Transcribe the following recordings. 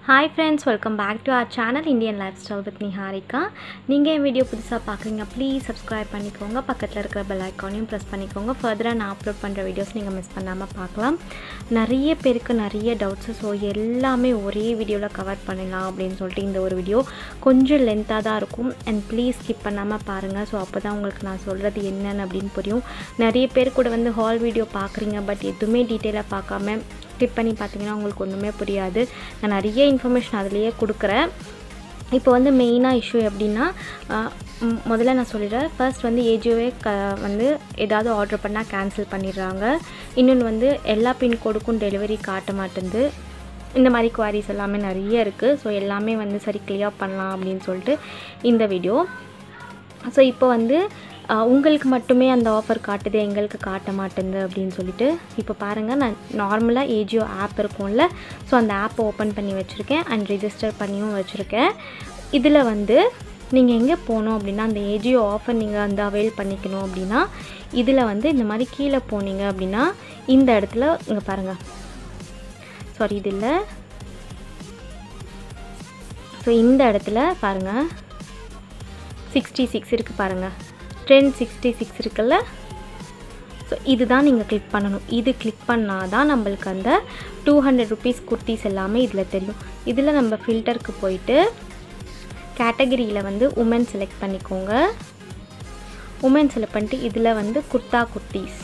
hi friends welcome back to our channel Indian lifestyle with Niharika நீங்கள் என் video புதுசாக பார்க்குறீங்க ப்ளீஸ் சப்ஸ்கிரைப் பண்ணிக்கோங்க பக்கத்தில் இருக்கிற பெல் ஐக்கானையும் ப்ரெஸ் பண்ணிக்கோங்க ஃபர்தராக நான் அப்லோட் பண்ணுற வீடியோஸ் நீங்கள் மிஸ் பண்ணாமல் பார்க்கலாம் நிறைய பேருக்கு நிறைய டவுட்ஸு ஸோ எல்லாமே ஒரே வீடியோவில் கவர் பண்ணலாம் அப்படின்னு சொல்லிட்டு இந்த ஒரு வீடியோ கொஞ்சம் லென்த்தாக தான் இருக்கும் அண்ட் ப்ளீஸ் ஸ்கிப் பண்ணாமல் பாருங்கள் ஸோ அப்போ தான் உங்களுக்கு நான் சொல்கிறது என்னென்னு அப்படின்னு புரியும் நிறைய பேர் கூட வந்து ஹால் வீடியோ பார்க்குறீங்க பட் எதுவுமே டீட்டெயிலாக பார்க்காம கிளிக் பண்ணி பார்த்தீங்கன்னா உங்களுக்கு ஒன்றுமே புரியாது நான் நிறைய இன்ஃபர்மேஷன் அதிலேயே கொடுக்குறேன் இப்போ வந்து மெயினாக இஷ்யூ எப்படின்னா ஆஹ் ம், முதல்ல நான் சொல்லிடுறேன் ஃபர்ஸ்ட் வந்து ஏஜியோவே க வந்து ஏதாவது ஆர்டர் பண்ணால் கேன்சல் பண்ணிடுறாங்க இன்னொன்று வந்து எல்லா பின்கோடுக்கும் டெலிவரி காட்ட மாட்டேங்குது இந்த மாதிரி குவாரிஸ் எல்லாமே நிறைய இருக்குது ஸோ எல்லாமே வந்து சரி கிளியர் பண்ணலாம் அப்படின்னு சொல்லிட்டு இந்த வீடியோ ஸோ இப்போ வந்து அஹ், உங்களுக்கு மட்டுமே அந்த ஆஃபர் காட்டுது எங்களுக்கு காட்ட மாட்டேங்குது அப்படின்னு சொல்லிட்டு இப்போ பாருங்கள் நான் நார்மலாக ஏஜியோ ஆப் இருக்கும்ல ஸோ அந்த ஆப்பை ஓப்பன் பண்ணி வச்சுருக்கேன் அண்ட் ரிஜிஸ்டர் பண்ணியும் வச்சுருக்கேன் இதில் வந்து நீங்கள் எங்கே போகணும் அப்படின்னா அந்த ஏஜியோ ஆஃபர் நீங்கள் வந்து அவைல் பண்ணிக்கணும் அப்படின்னா இதில் வந்து இந்த மாதிரி கீழே போனீங்க அப்படின்னா இந்த இடத்துல இங்கே பாருங்கள் சாரி இது இல்லை ஸோ இந்த இடத்துல பாருங்கள் சிக்ஸ்டி சிக்ஸ் இருக்குது பாருங்கள் ட்ரெண்ட் சிக்ஸ்டி சிக்ஸ் இருக்குல்ல ஸோ இதுதான் நீங்கள் கிளிக் பண்ணணும் இது கிளிக் பண்ணால் தான் நம்மளுக்கு அந்த டூ ஹண்ட்ரட் ருபீஸ் குர்த்திஸ் எல்லாமே இதில் தெரியும் இதில் நம்ம ஃபில்டருக்கு போயிட்டு கேட்டகரியில் வந்து உமன் செலக்ட் பண்ணிக்கோங்க உமன் செலக்ட் பண்ணிட்டு இதில் வந்து குர்தா குர்த்திஸ்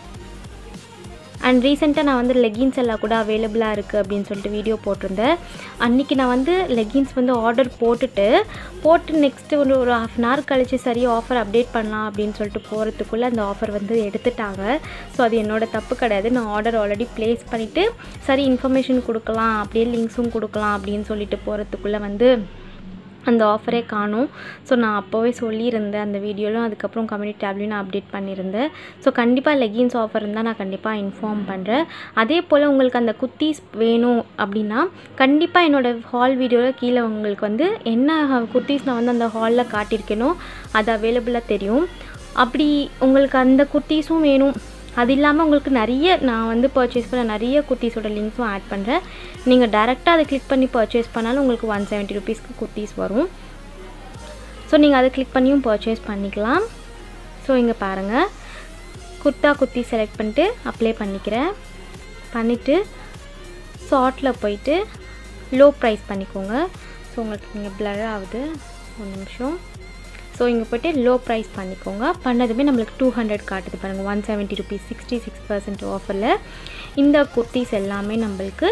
அண்ட் ரீசெண்டாக நான் வந்து லெகின்ஸ் எல்லாம் கூட அவைலபிளாக இருக்குது அப்படின்னு சொல்லிட்டு வீடியோ போட்டிருந்தேன் அன்றைக்கி நான் வந்து லெகின்ஸ் வந்து ஆர்டர் போட்டுட்டு போட்டு நெக்ஸ்ட்டு ஒரு ஒரு ஹாஃப் அன் ஹவர் கழிச்சு சரி ஆஃபர் அப்டேட் பண்ணலாம் அப்படின்னு சொல்லிட்டு போகிறதுக்குள்ளே அந்த ஆஃபர் வந்து எடுத்துட்டாங்க ஸோ அது என்னோட தப்பு கிடையாது நான் ஆர்டர் ஆல்ரெடி ப்ளேஸ் பண்ணிவிட்டு சரி இன்ஃபர்மேஷன் கொடுக்கலாம் அப்படியே லிங்க்ஸும் கொடுக்கலாம் அப்படின்னு சொல்லிட்டு போகிறதுக்குள்ளே வந்து அந்த ஆஃபரே காணும் ஸோ நான் அப்போவே சொல்லியிருந்தேன் அந்த வீடியோலும் அதுக்கப்புறம் கம்யூனிட்டி டேப்லையும் நான் அப்டேட் பண்ணியிருந்தேன் ஸோ கண்டிப்பாக லெகின்ஸ் ஆஃபர் இருந்தால் நான் கண்டிப்பாக இன்ஃபார்ம் பண்ணுறேன் அதே போல் உங்களுக்கு அந்த குர்த்தீஸ் வேணும் அப்படின்னா கண்டிப்பாக என்னோடய ஹால் வீடியோவில் கீழே உங்களுக்கு வந்து என்ன குர்த்தீஸ் நான் வந்து அந்த ஹாலில் காட்டியிருக்கேனோ அது அவைலபிளாக தெரியும் அப்படி உங்களுக்கு அந்த குர்த்தீஸும் வேணும் அது இல்லாமல் உங்களுக்கு நிறைய நான் வந்து பர்ச்சேஸ் பண்ண நிறைய குர்த்தீஸோட லிங்க்ஸும் ஆட் பண்ணுறேன் நீங்கள் டேரெக்டாக அதை கிளிக் பண்ணி பர்ச்சேஸ் பண்ணாலும் உங்களுக்கு ஒன் செவன்ட்டி ருபீஸ்க்கு குர்த்தீஸ் வரும் ஸோ நீங்கள் அதை கிளிக் பண்ணியும் பர்ச்சேஸ் பண்ணிக்கலாம் ஸோ இங்கே பாருங்கள் குர்த்தா குர்த்தி செலக்ட் பண்ணிட்டு அப்ளை பண்ணிக்கிறேன் பண்ணிவிட்டு ஷார்ட்டில் போயிட்டு லோ ப்ரைஸ் பண்ணிக்கோங்க ஸோ உங்களுக்கு இங்கே பிளர் ஆகுது ஒரு நிமிஷம் ஸோ இங்கே போய்ட்டு லோ ப்ரைஸ் பண்ணிக்கோங்க பண்ணதுமே நம்மளுக்கு டூ ஹண்ட்ரட் காட்டுது பாருங்கள் one seventy rupees sixty six percent ஆஃபரில் இந்த குர்த்திஸ் எல்லாமே நம்மளுக்கு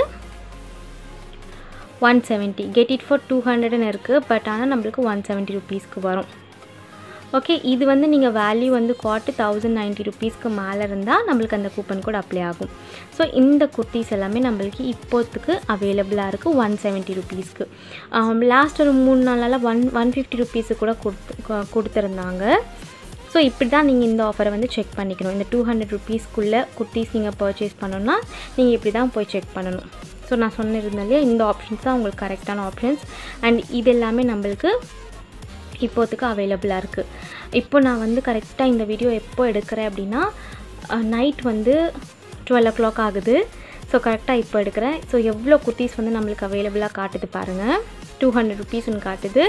one seventy get it for two ஹண்ட்ரட்னு இருக்குது பட் ஆனால் நம்மளுக்கு ஒன் செவன்ட்டி ருபீஸ்க்கு வரும் ஓகே இது வந்து நீங்கள் வேல்யூ வந்து காட்டு தௌசண்ட் நைன்ட்டி ருபீஸ்க்கு மேலே இருந்தால் நம்மளுக்கு அந்த கூப்பன் கோட் அப்ளை ஆகும் ஸோ இந்த குர்த்திஸ் எல்லாமே நம்மளுக்கு இப்போத்துக்கு அவைலபிளாக இருக்குது ஒன் செவன்ட்டி ருபீஸ்க்கு லாஸ்ட் ஒரு மூணு நாளால் ஒன் ஒன் ஃபிஃப்டி ருபீஸு கூட கொடுத்து கொ- கொடுத்துருந்தாங்க ஸோ இப்படி தான் நீங்கள் இந்த ஆஃபரை வந்து செக் பண்ணிக்கணும் இந்த டூ ஹண்ட்ரட் ருபீஸ்க்குள்ளே குர்த்திஸ் நீங்கள் பர்ச்சேஸ் பண்ணணும்னா நீங்கள் இப்படி தான் போய் செக் பண்ணணும் ஸோ நான் சொன்னிருந்தேன் இல்லையா இந்த ஆப்ஷன்ஸ் தான் உங்களுக்கு கரெக்டான ஆப்ஷன்ஸ் அண்ட் இது எல்லாமே நம்மளுக்கு இப்போத்துக்கு அவைலபிளாக இருக்குது இப்போ நான் வந்து கரெக்டாக இந்த வீடியோ எப்போ எடுக்கிறேன் அப்படின்னா நைட் வந்து டுவெல் ஓ கிளாக் ஆகுது ஸோ கரெக்டாக இப்போ எடுக்கிறேன் ஸோ எவ்வளோ குர்த்திஸ் வந்து நம்மளுக்கு அவைலபிளாக காட்டுது பாருங்கள் டூ ஹண்ட்ரட் ருபீஸ்னு காட்டுது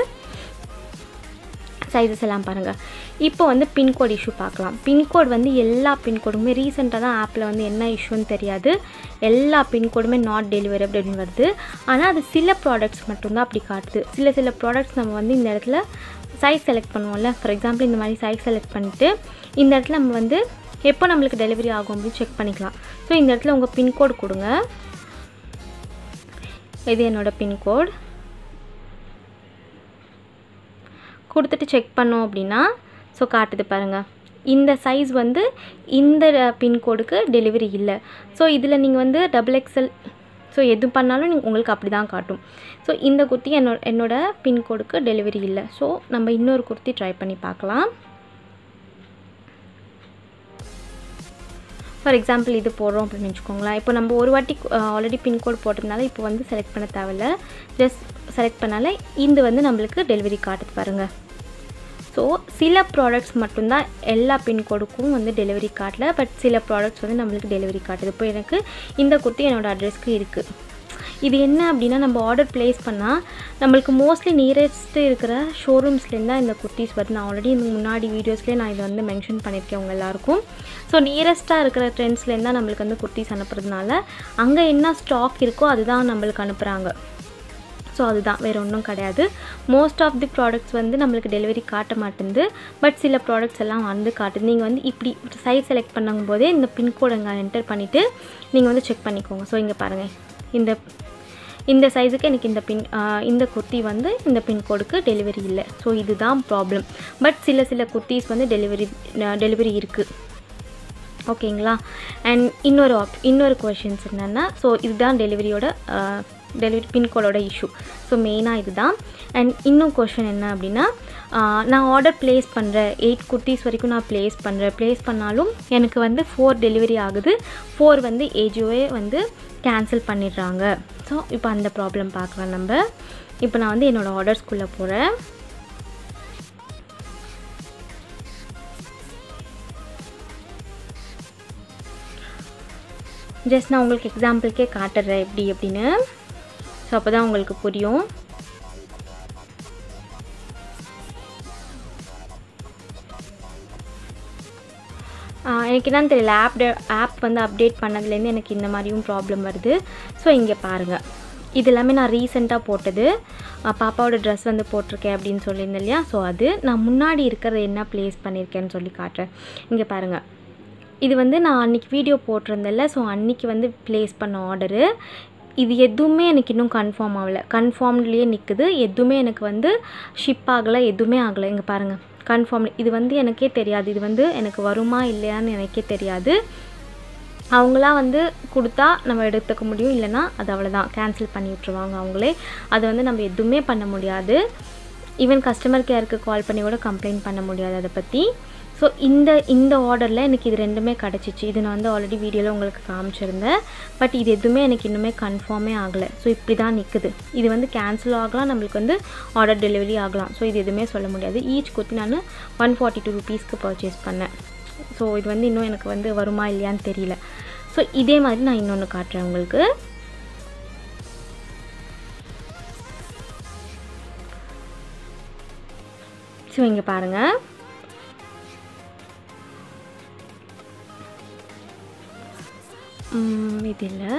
சைஸஸ் எல்லாம் பாருங்கள் இப்போ வந்து பின்கோட் இஷ்யூ பார்க்கலாம் பின்கோட் வந்து எல்லா பின்கோடுமே ரீசெண்டாக தான் ஆப்பில் வந்து என்ன இஷ்யூன்னு தெரியாது எல்லா பின்கோடுமே நாட் டெலிவரி அப்படின்னு வருது ஆனால் அது சில ப்ராடக்ட்ஸ் மட்டும்தான் அப்படி காட்டுது சில சில ப்ராடக்ட்ஸ் நம்ம வந்து இந்த இடத்துல சைஸ் செலக்ட் பண்ணுவோம்ல ஃபார் எக்ஸாம்பிள் இந்த மாதிரி சைஸ் செலக்ட் பண்ணிவிட்டு இந்த இடத்துல நம்ம வந்து எப்போ நம்மளுக்கு டெலிவரி ஆகும் அப்படின்னு செக் பண்ணிக்கலாம் ஸோ இந்த இடத்துல உங்கள் பின்கோடு கொடுங்க இது என்னோட பின்கோட் கொடுத்துட்டு செக் பண்ணோம் அப்படின்னா ஸோ காட்டுது பாருங்கள் இந்த சைஸ் வந்து இந்த பின்கோடுக்கு டெலிவரி இல்லை ஸோ இதில் நீங்கள் வந்து டபுள் எக்ஸல் ஸோ எது பண்ணாலும் நீங்க உங்களுக்கு அப்படி தான் காட்டும் ஸோ இந்த குர்த்தி என்னோட என்னோட பின்கோடுக்கு டெலிவரி இல்லை ஸோ நம்ம இன்னொரு குர்த்தி ட்ரை பண்ணி பார்க்கலாம் ஃபார் எக்ஸாம்பிள் இது போடுறோம் அப்படின்னு வச்சுக்கோங்களேன் இப்போ நம்ம ஒரு வாட்டி ஆல்ரெடி பின்கோட் போட்டதுனால இப்போ வந்து செலக்ட் பண்ண தேவையில்ல ஜஸ்ட் செலக்ட் பண்ணால இது வந்து நம்மளுக்கு டெலிவரி காட்டுது பாருங்கள் ஸோ சில ப்ராடக்ட்ஸ் மட்டும்தான் எல்லா பின்கோடுக்கும் வந்து டெலிவரி காட்டல பட் சில ப்ராடக்ட்ஸ் வந்து நம்மளுக்கு டெலிவரி காட்டுது இப்போ எனக்கு இந்த குர்த்தி என்னோடய அட்ரஸ்க்கு இருக்குது இது என்ன அப்படின்னா நம்ம ஆர்டர் ப்ளேஸ் பண்ணால் நம்மளுக்கு மோஸ்ட்லி நியரஸ்ட்டு இருக்கிற ஷோரூம்ஸ்லேருந்து தான் இந்த குர்த்திஸ் வருது நான் ஆல்ரெடி இந்த முன்னாடி வீடியோஸ்லேயே நான் இதை வந்து மென்ஷன் பண்ணியிருக்கேன் உங்கள் எல்லாருக்கும் ஸோ நியரஸ்ட்டாக இருக்கிற ட்ரெண்ட்ஸ்லேருந்து தான் நம்மளுக்கு வந்து குர்த்திஸ் அனுப்புறதுனால அங்கே என்ன ஸ்டாக் இருக்கோ அதுதான் நம்மளுக்கு அனுப்புகிறாங்க ஸோ அதுதான் வேறு ஒன்றும் கிடையாது மோஸ்ட் ஆஃப் தி ப்ராடக்ட்ஸ் வந்து நம்மளுக்கு டெலிவரி காட்ட மாட்டேங்குது பட் சில ப்ராடக்ட்ஸ் எல்லாம் வந்து காட்டுது நீங்கள் வந்து இப்படி சைஸ் செலக்ட் பண்ணும் போதே இந்த பின்கோடு அங்கே என்டர் பண்ணிவிட்டு நீங்கள் வந்து செக் பண்ணிக்கோங்க ஸோ இங்கே பாருங்கள் இந்த இந்த சைஸுக்கு எனக்கு இந்த பின் இந்த குர்த்தி வந்து இந்த பின்கோடுக்கு டெலிவரி இல்லை ஸோ இதுதான் ப்ராப்ளம் பட் சில சில குர்த்திஸ் வந்து டெலிவரி டெலிவரி இருக்குது ஓகேங்களா அண்ட் இன்னொரு ஆப் இன்னொரு கொஷின்ஸ் என்னென்னா ஸோ இதுதான் டெலிவரியோட டெலிவரி பின்கோடோட இஷ்யூ ஸோ மெயினாக இதுதான் அண்ட் இன்னும் கொஷின் என்ன அப்படின்னா நான் ஆர்டர் ப்ளேஸ் பண்ணுறேன் எயிட் குர்த்திஸ் வரைக்கும் நான் ப்ளேஸ் பண்ணுறேன் ப்ளேஸ் பண்ணாலும் எனக்கு வந்து ஃபோர் டெலிவரி ஆகுது ஃபோர் வந்து ஏஜியோவே வந்து கேன்சல் பண்ணிடுறாங்க ஸோ இப்போ அந்த ப்ராப்ளம் பார்க்கலாம் நம்ம இப்போ நான் வந்து என்னோடய ஆர்டர்ஸ்குள்ளே போகிறேன் ஜஸ்ட் நான் உங்களுக்கு எக்ஸாம்பிளுக்கே காட்டுறேன் எப்படி அப்படின்னு ஸோ அப்போ தான் உங்களுக்கு புரியும் எனக்கு என்னன்னு தெரியல ஆப் ஆப் வந்து அப்டேட் பண்ணதுலேருந்து எனக்கு இந்த மாதிரியும் ப்ராப்ளம் வருது ஸோ இங்கே பாருங்கள் இது எல்லாமே நான் ரீசெண்டாக போட்டது பாப்பாவோட ட்ரெஸ் வந்து போட்டிருக்கேன் அப்படின்னு சொல்லியிருந்தேன் இல்லையா ஸோ அது நான் முன்னாடி இருக்கிறத என்ன ப்ளேஸ் பண்ணியிருக்கேன்னு சொல்லி காட்டுறேன் இங்கே பாருங்கள் இது வந்து நான் அன்றைக்கி வீடியோ போட்டிருந்தேன்ல ஸோ அன்றைக்கி வந்து ப்ளேஸ் பண்ண ஆர்டரு இது எதுவுமே எனக்கு இன்னும் கன்ஃபார்ம் ஆகலை கன்ஃபார்ம்லேயே நிற்குது எதுவுமே எனக்கு வந்து ஷிப் ஆகலை எதுவுமே ஆகலை இங்கே பாருங்கள் கன்ஃபார்ம் இது வந்து எனக்கே தெரியாது இது வந்து எனக்கு வருமா இல்லையான்னு எனக்கே தெரியாது அவங்களா வந்து கொடுத்தா நம்ம எடுத்துக்க முடியும் இல்லைனா அது அவ்வளோதான் கேன்சல் பண்ணி விட்ருவாங்க அவங்களே அதை வந்து நம்ம எதுவுமே பண்ண முடியாது ஈவன் கஸ்டமர் கேருக்கு கால் பண்ணி கூட கம்ப்ளைண்ட் பண்ண முடியாது அதை பற்றி ஸோ இந்த இந்த ஆர்டரில் எனக்கு இது ரெண்டுமே கிடச்சிச்சு இது நான் வந்து ஆல்ரெடி வீடியோவில் உங்களுக்கு காமிச்சிருந்தேன் பட் இது எதுவுமே எனக்கு இன்னுமே கன்ஃபார்மே ஆகலை ஸோ இப்படி தான் நிற்குது இது வந்து கேன்சல் ஆகலாம் நம்மளுக்கு வந்து ஆர்டர் டெலிவரி ஆகலாம் ஸோ இது எதுவுமே சொல்ல முடியாது ஈச் குத்தி நான் ஒன் ஃபார்ட்டி டூ ருபீஸ்க்கு பர்ச்சேஸ் பண்ணேன் ஸோ இது வந்து இன்னும் எனக்கு வந்து வருமா இல்லையான்னு தெரியல ஸோ இதே மாதிரி நான் இன்னொன்று காட்டுறேன் உங்களுக்கு ஸோ இங்கே பாருங்கள் இது இல்லை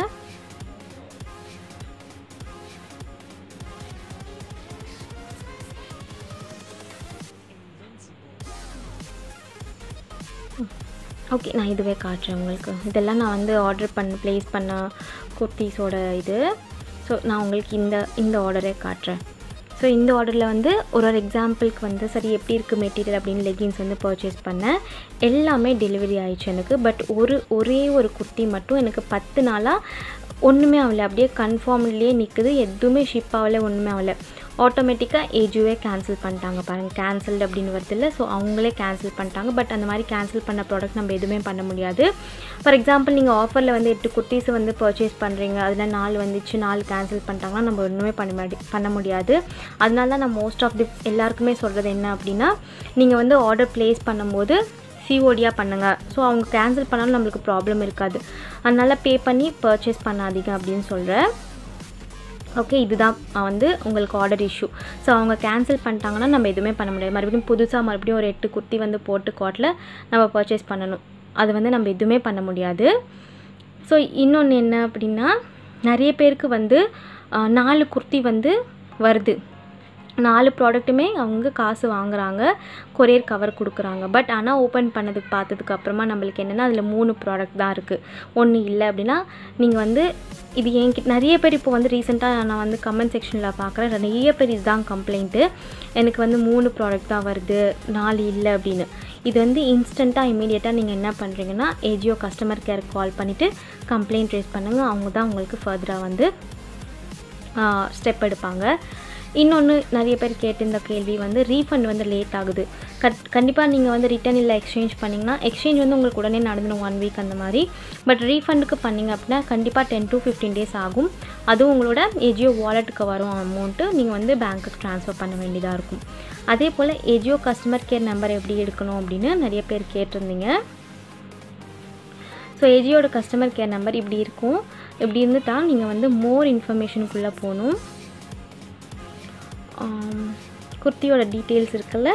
ஓகே நான் இதுவே காட்டுறேன் உங்களுக்கு இதெல்லாம் நான் வந்து ஆர்டர் பண்ண ப்ளேஸ் பண்ண குர்த்திஸோட இது ஸோ நான் உங்களுக்கு இந்த இந்த ஆர்டரே காட்டுறேன் ஸோ இந்த ஆர்டரில் வந்து ஒரு ஒரு எக்ஸாம்பிளுக்கு வந்து சரி எப்படி இருக்குது மெட்டீரியல் அப்படின்னு லெகின்ஸ் வந்து பர்ச்சேஸ் பண்ணேன் எல்லாமே டெலிவரி ஆயிடுச்சு எனக்கு பட் ஒரு ஒரே ஒரு குர்த்தி மட்டும் எனக்கு பத்து நாளாக ஒன்றுமே ஆகலை அப்படியே கன்ஃபார்ம்லேயே நிற்குது எதுவுமே ஷிப் ஆகலை ஒன்றுமே ஆகலை ஆட்டோமேட்டிக்காக ஏஜுவே கேன்சல் பண்ணிட்டாங்க பாருங்கள் கேன்சல்டு அப்படின்னு வருது இல்லை ஸோ அவங்களே கேன்சல் பண்ணிட்டாங்க பட் அந்த மாதிரி கேன்சல் பண்ண ப்ராடக்ட் நம்ம எதுவுமே பண்ண முடியாது ஃபார் எக்ஸாம்பிள் நீங்கள் ஆஃபரில் வந்து எட்டு குர்த்திஸ் வந்து பர்ச்சேஸ் பண்ணுறீங்க அதில் நாலு வந்துச்சு நாலு கேன்சல் பண்ணிட்டாங்கன்னா நம்ம ஒன்றுமே பண்ண மாடி பண்ண முடியாது அதனால தான் நான் மோஸ்ட் ஆஃப் தி எல்லாருக்குமே சொல்கிறது என்ன அப்படின்னா நீங்கள் வந்து ஆர்டர் ப்ளேஸ் பண்ணும்போது சிஓடியாக பண்ணுங்கள் ஸோ அவங்க கேன்சல் பண்ணாலும் நம்மளுக்கு ப்ராப்ளம் இருக்காது அதனால் பே பண்ணி பர்ச்சேஸ் பண்ணாதீங்க அப்படின்னு சொல்கிறேன் ஓகே இதுதான் வந்து உங்களுக்கு ஆர்டர் இஷ்யூ ஸோ அவங்க கேன்சல் பண்ணிட்டாங்கன்னா நம்ம எதுவுமே பண்ண முடியாது மறுபடியும் புதுசாக மறுபடியும் ஒரு எட்டு குர்த்தி வந்து போட்டு காட்டில் நம்ம பர்ச்சேஸ் பண்ணணும் அது வந்து நம்ம எதுவுமே பண்ண முடியாது ஸோ இன்னொன்று என்ன அப்படின்னா நிறைய பேருக்கு வந்து நாலு குர்த்தி வந்து வருது நாலு ப்ராடக்ட்டுமே அவங்க காசு வாங்குறாங்க கொரியர் கவர் கொடுக்குறாங்க பட் ஆனால் ஓப்பன் பண்ணதுக்கு பார்த்ததுக்கு அப்புறமா நம்மளுக்கு என்னென்னா அதில் மூணு ப்ராடக்ட் தான் இருக்குது ஒன்று இல்லை அப்படின்னா நீங்கள் வந்து இது என்கிட்ட நிறைய பேர் இப்போ வந்து ரீசெண்டாக நான் வந்து கமெண்ட் செக்ஷனில் பார்க்குறேன் நிறைய பேர் இதுதான் கம்ப்ளைண்ட்டு எனக்கு வந்து மூணு ப்ராடக்ட் தான் வருது நாலு இல்லை அப்படின்னு இது வந்து இன்ஸ்டண்ட்டாக இமீடியட்டாக நீங்கள் என்ன பண்ணுறீங்கன்னா ஏஜியோ கஸ்டமர் கேருக்கு கால் பண்ணிவிட்டு கம்ப்ளைண்ட் ரைஸ் பண்ணுங்கள் அவங்க தான் உங்களுக்கு ஃபர்தராக வந்து ஸ்டெப் எடுப்பாங்க இன்னொன்று நிறைய பேர் கேட்டிருந்த கேள்வி வந்து ரீஃபண்ட் வந்து லேட் ஆகுது கட் கண்டிப்பாக நீங்கள் வந்து ரிட்டன் இல்லை எக்ஸ்சேஞ்ச் பண்ணிங்கன்னா எக்ஸ்சேஞ்ச் வந்து உங்களுக்கு உடனே நடந்துடும் ஒன் வீக் அந்த மாதிரி பட் ரீஃபண்டுக்கு பண்ணிங்க அப்படின்னா கண்டிப்பாக டென் டு ஃபிஃப்டீன் டேஸ் ஆகும் அதுவும் உங்களோட ஏஜியோ வாலெட்டுக்கு வரும் அமௌண்ட்டு நீங்கள் வந்து பேங்க்குக்கு ட்ரான்ஸ்ஃபர் பண்ண வேண்டியதாக இருக்கும் அதே போல் ஏஜியோ கஸ்டமர் கேர் நம்பர் எப்படி எடுக்கணும் அப்படின்னு நிறைய பேர் கேட்டிருந்தீங்க ஸோ ஏஜியோட கஸ்டமர் கேர் நம்பர் இப்படி இருக்கும் இப்படி இருந்துட்டா நீங்கள் வந்து மோர் இன்ஃபர்மேஷனுக்குள்ளே போகணும் குர்த்தியோட டீட்டெயில்ஸ் இருக்குல்ல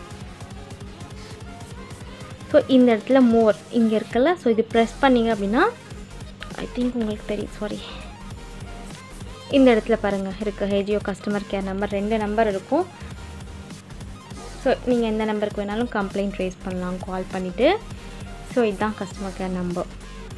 ஸோ இந்த இடத்துல மோர் இங்கே இருக்குல்ல ஸோ இது ப்ரெஸ் பண்ணிங்க அப்படின்னா ஐ திங்க் உங்களுக்கு தெரியும் சாரி இந்த இடத்துல பாருங்கள் இருக்குது ஹேஜியோ கஸ்டமர் கேர் நம்பர் ரெண்டு நம்பர் இருக்கும் ஸோ நீங்கள் எந்த நம்பருக்கு வேணாலும் கம்ப்ளைண்ட் ரைஸ் பண்ணலாம் கால் பண்ணிவிட்டு ஸோ இதுதான் customer care number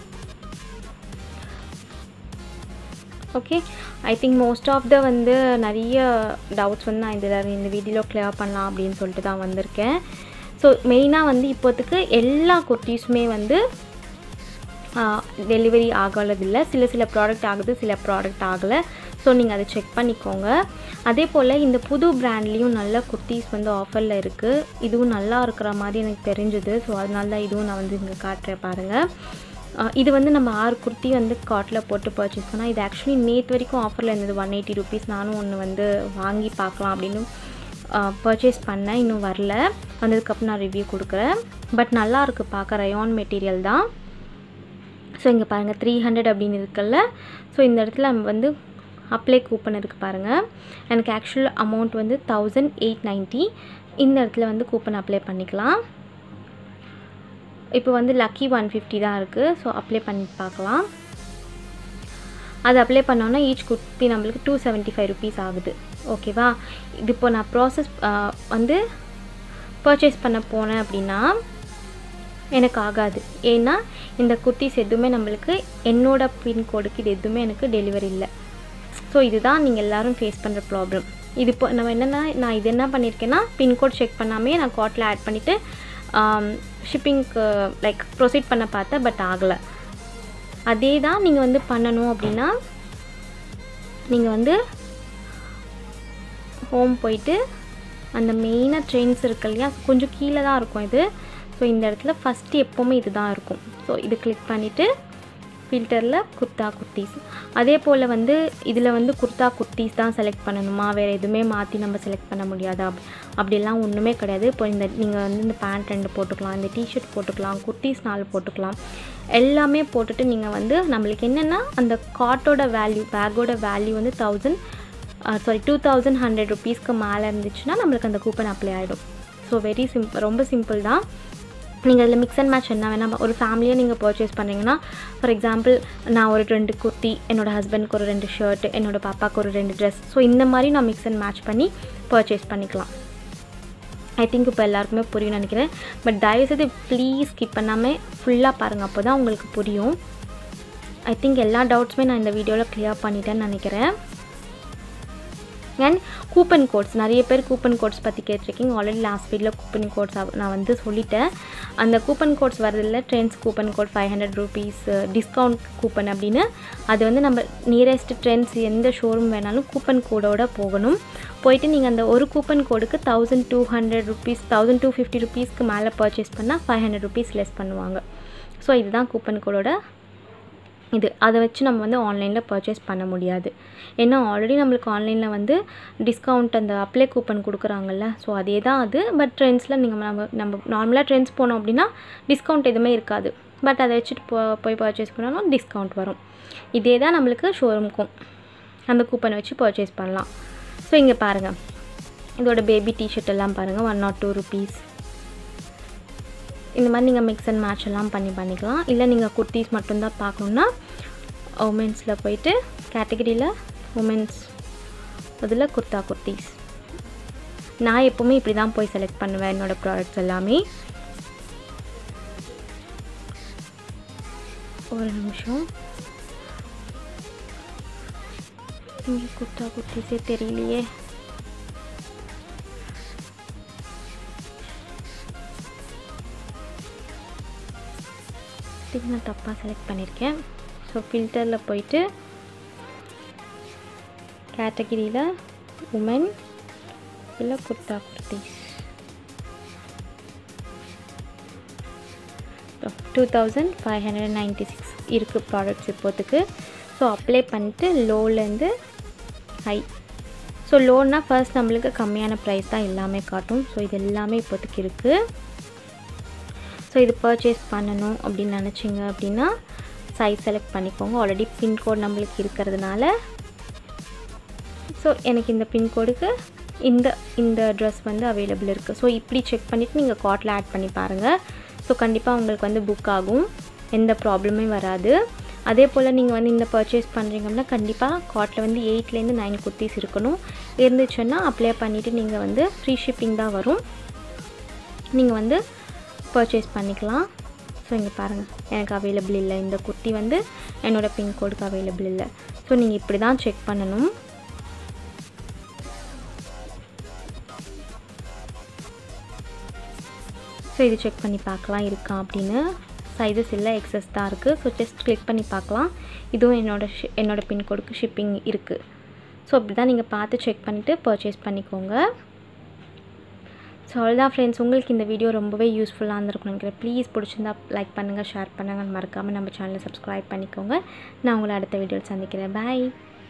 okay I think most of the வந்து நிறைய டவுட்ஸ் வந்து நான் இதில் இந்த வீடியோவில் கிளியர் பண்ணலாம் அப்படின்னு சொல்லிட்டு தான் வந்திருக்கேன் ஸோ மெயினாக வந்து இப்போத்துக்கு எல்லா குர்த்திஸுமே வந்து டெலிவரி ஆகலதில்லை சில சில ப்ராடக்ட் ஆகுது சில ப்ராடக்ட் ஆகலை ஸோ நீங்கள் அதை செக் பண்ணிக்கோங்க அதே போல் இந்த புது ப்ராண்ட்லேயும் நல்ல குர்த்திஸ் வந்து ஆஃபரில் இருக்குது இதுவும் நல்லா இருக்கிற மாதிரி எனக்கு தெரிஞ்சுது ஸோ அதனால தான் இதுவும் நான் வந்து இங்கே காட்டுறேன் பாருங்கள் இது வந்து நம்ம ஆறு குர்த்தி வந்து காட்டில் போட்டு பர்ச்சேஸ் பண்ணால் இது ஆக்சுவலி நேற்று வரைக்கும் ஆஃபரில் இருந்தது ஒன் எயிட்டி ருபீஸ் நானும் ஒன்று வந்து வாங்கி பார்க்கலாம் அப்படின்னு பர்ச்சேஸ் பண்ணேன் இன்னும் வரல வந்ததுக்கப்புறம் நான் ரிவ்யூ கொடுக்குறேன் பட் நல்லா இருக்குது பார்க்க ரயான் மெட்டீரியல் தான் ஸோ இங்கே பாருங்கள் த்ரீ ஹண்ட்ரட் அப்படின்னு இருக்குல்ல ஸோ இந்த இடத்துல நம்ம வந்து அப்ளை கூப்பன் இருக்குது பாருங்கள் எனக்கு ஆக்சுவல் அமௌண்ட் வந்து தௌசண்ட் எயிட் நைன்ட்டி இந்த இடத்துல வந்து கூப்பன் அப்ளை பண்ணிக்கலாம் இப்போ வந்து லக்கி ஒன் ஃபிஃப்டி தான் இருக்குது ஸோ அப்ளை பண்ணி பார்க்கலாம் அது அப்ளை பண்ணோன்னா ஈச் குர்த்தி நம்மளுக்கு டூ செவன்ட்டி ஃபைவ் ருபீஸ் ஆகுது ஓகேவா இது இப்போ நான் ப்ராசஸ் வந்து பர்ச்சேஸ் பண்ண போனேன் அப்படின்னா எனக்கு ஆகாது ஏன்னா இந்த குர்த்திஸ் எதுவுமே நம்மளுக்கு என்னோட பின்கோடுக்கு இது எதுவுமே எனக்கு டெலிவரி இல்லை ஸோ இதுதான் நீங்கள் எல்லோரும் ஃபேஸ் பண்ணுற ப்ராப்ளம் இது இப்போ நம்ம என்னென்னா நான் இது என்ன பண்ணியிருக்கேன்னா பின்கோட் செக் பண்ணாமே நான் கார்ட்டில் ஆட் பண்ணிவிட்டு ஷிப்பிங்க்கு லைக் ப்ரொசீட் பண்ண பார்த்தேன் பட் ஆகலை அதே தான் நீங்கள் வந்து பண்ணணும் அப்படின்னா நீங்கள் வந்து ஹோம் போயிட்டு அந்த மெயினாக ட்ரெயின்ஸ் இருக்கு இல்லையா கொஞ்சம் கீழே தான் இருக்கும் இது ஸோ இந்த இடத்துல ஃபஸ்ட்டு எப்போவுமே இது தான் இருக்கும் ஸோ இது கிளிக் பண்ணிவிட்டு ஃபில்டரில் குர்த்தா குர்த்திஸ் அதே போல் வந்து இதில் வந்து குர்த்தா குர்த்திஸ் தான் செலக்ட் பண்ணணுமா வேறு எதுவுமே மாற்றி நம்ம செலக்ட் பண்ண முடியாதா அப் அப்படிலாம் ஒன்றுமே கிடையாது இப்போ இந்த நீங்கள் வந்து இந்த பேண்ட் ரெண்டு போட்டுக்கலாம் இந்த டிஷர்ட் போட்டுக்கலாம் குர்த்திஸ் நாலு போட்டுக்கலாம் எல்லாமே போட்டுட்டு நீங்கள் வந்து நம்மளுக்கு என்னென்னா அந்த காட்டோட வேல்யூ பேக்கோட வேல்யூ வந்து thousand sorry two thousand hundred ருபீஸ்க்கு மேலே இருந்துச்சுன்னா நம்மளுக்கு அந்த கூப்பன் அப்ளை ஆகிடும் ஸோ வெரி சிம்பிள் ரொம்ப சிம்பிள் தான் நீங்கள் இதில் மிக்ஸ் அண்ட் மேட்ச் என்ன வேணால் ஒரு ஃபேமிலியாக நீங்கள் பர்ச்சேஸ் பண்ணுறீங்கன்னா ஃபார் எக்ஸாம்பிள் நான் ஒரு ரெண்டு குர்த்தி என்னோடய ஹஸ்பண்ட்க்கு ஒரு ரெண்டு ஷர்ட் என்னோடய பாப்பாவுக்கு ஒரு ரெண்டு ட்ரெஸ் ஸோ இந்த மாதிரி நான் மிக்ஸ் அண்ட் மேட்ச் பண்ணி பர்ச்சேஸ் பண்ணிக்கலாம் ஐ திங்க் இப்போ எல்லாருக்குமே புரியும் நினைக்கிறேன் பட் தயவுசெய்து ப்ளீஸ் ஸ்கிப் பண்ணாமல் ஃபுல்லாக பாருங்கள் அப்போ தான் உங்களுக்கு புரியும் ஐ திங்க் எல்லா டவுட்ஸுமே நான் இந்த வீடியோவில் கிளியர் பண்ணிட்டேன்னு நினைக்கிறேன் அண்ட் கூப்பன் கோட்ஸ் நிறைய பேர் கூப்பன் கோட்ஸ் பற்றி கேட்டிருக்கீங்க ஆல்ரெடி லாஸ்ட் வீடியோவில் கூப்பன் கோட்ஸ் நான் வந்து சொல்லிட்டேன் அந்த கூப்பன் கோட்ஸ் வரதில்ல Trends coupon code five hundred rupees discount coupon அப்படின்னு அது வந்து நம்ம நியரஸ்ட் ட்ரெண்ட்ஸ் எந்த ஷோரூம் வேணாலும் கூப்பன் கோடோட போகணும் போயிட்டு நீங்கள் அந்த ஒரு கூப்பன் கோடுக்கு thousand two hundred rupees thousand two fifty ருபீஸ்க்கு மேலே பர்ச்சேஸ் பண்ணால் ஃபைவ் ஹண்ட்ரட் ருபீஸ் லெஸ் பண்ணுவாங்க ஸோ இதுதான் கூப்பன் கோடோட இது அதை வச்சு நம்ம வந்து ஆன்லைனில் பர்ச்சேஸ் பண்ண முடியாது ஏன்னா ஆல்ரெடி நம்மளுக்கு ஆன்லைனில் வந்து டிஸ்கவுண்ட் அந்த அப்ளை கூப்பன் கொடுக்குறாங்கல்ல ஸோ அதே தான் அது பட் ட்ரெண்ட்ஸில் நீங்கள் நம்ம நம்ம நார்மலாக ட்ரெண்ட்ஸ் போனோம் அப்படின்னா டிஸ்கவுண்ட் எதுவுமே இருக்காது பட் அதை வச்சுட்டு போ போய் பர்ச்சேஸ் பண்ணாலும் டிஸ்கவுண்ட் வரும் இதே தான் நம்மளுக்கு ஷோரூமுக்கும் அந்த கூப்பனை வச்சு பர்ச்சேஸ் பண்ணலாம் ஸோ இங்கே பாருங்கள் இதோட பேபி டிஷர்ட் எல்லாம் பாருங்கள் ஒன் நாட் டூ ருபீஸ் இந்த மாதிரி நீங்கள் மிக்ஸ் அண்ட் மேட்ச் எல்லாம் பண்ணி பண்ணிக்கலாம் இல்லை நீங்கள் குர்த்திஸ் மட்டும்தான் பார்க்கணுன்னா உமன்ஸில் போயிட்டு கேட்டகரியில் உமன்ஸ் அதில் குர்த்தா குர்த்திஸ் நான் எப்போவுமே இப்படி தான் போய் செலக்ட் பண்ணுவேன் என்னோடய ப்ராடக்ட்ஸ் எல்லாமே ஒரு நிமிஷம் இங்கே குர்த்தா குர்த்திஸே தெரியலையே இது நான் தப்பாக செலக்ட் பண்ணியிருக்கேன் ஸோ ஃபில்டரில் போயிட்டு கேட்டகிரியில் உமன் இல்லை kurta kurtis two thousand five hundred ninety six இருக்குது ப்ராடக்ட்ஸ் இப்போத்துக்கு ஸோ அப்ளை பண்ணிட்டு லோலேருந்து ஹை ஸோ லோன்னா ஃபர்ஸ்ட் நம்மளுக்கு கம்மியான ப்ரைஸ் தான் எல்லாமே காட்டும் ஸோ இது எல்லாமே இப்போதைக்கு இருக்குது ஸோ இது பர்ச்சேஸ் பண்ணணும் அப்படின்னு நினச்சிங்க அப்படின்னா சைஸ் செலக்ட் பண்ணிக்கோங்க ஆல்ரெடி பின்கோட் நம்மளுக்கு இருக்கிறதுனால ஸோ எனக்கு இந்த பின்கோடுக்கு இந்த இந்த ட்ரெஸ் வந்து அவைலபிள் இருக்குது ஸோ இப்படி செக் பண்ணிவிட்டு நீங்கள் கார்ட்டில் ஆட் பண்ணி பாருங்கள் ஸோ கண்டிப்பாக உங்களுக்கு வந்து புக் ஆகும் எந்த ப்ராப்ளமே வராது அதே போல் நீங்கள் வந்து இந்த பர்ச்சேஸ் பண்ணுறீங்கன்னா கண்டிப்பாக கார்ட்டில் வந்து எயிட்லேருந்து நைன் குர்த்திஸ் இருக்கணும் இருந்துச்சுன்னா அப்ளை பண்ணிவிட்டு நீங்கள் வந்து ஃப்ரீ ஷிப்பிங் தான் வரும் நீங்கள் வந்து பர்ச்சேஸ் பண்ணிக்கலாம் ஸோ இங்கே பாருங்கள் எனக்கு அவைலபிள் இல்லை இந்த குர்த்தி வந்து என்னோடய பின்கோடுக்கு அவைலபிள் இல்லை ஸோ நீங்கள் இப்படி தான் செக் பண்ணணும் ஸோ இது செக் பண்ணி பார்க்கலாம் இருக்கா அப்படின்னு சைஸஸ் இல்லை எக்ஸஸ் தான் இருக்குது ஸோ ஜஸ்ட் கிளிக் பண்ணி பார்க்கலாம் இதுவும் என்னோட ஷி என்னோடய பின்கோடுக்கு ஷிப்பிங் இருக்குது ஸோ அப்படி தான் நீங்கள் பார்த்து செக் பண்ணிவிட்டு பர்ச்சேஸ் பண்ணிக்கோங்க ஸோ அவ்வளோதான் ஃப்ரெண்ட்ஸ் உங்களுக்கு இந்த வீடியோ ரொம்பவே யூஸ்ஃபுல்லாக இருந்திருக்கும் நினைக்கிறேன் ப்ளீஸ் பிடிச்சிருந்தா லைக் பண்ணுங்கள் ஷேர் பண்ணுங்கள் மறக்காமல் நம்ம சேனலை சப்ஸ்கிரைப் பண்ணிக்கோங்க நான் உங்களை அடுத்த வீடியோவில் சந்திக்கிறேன் பாய்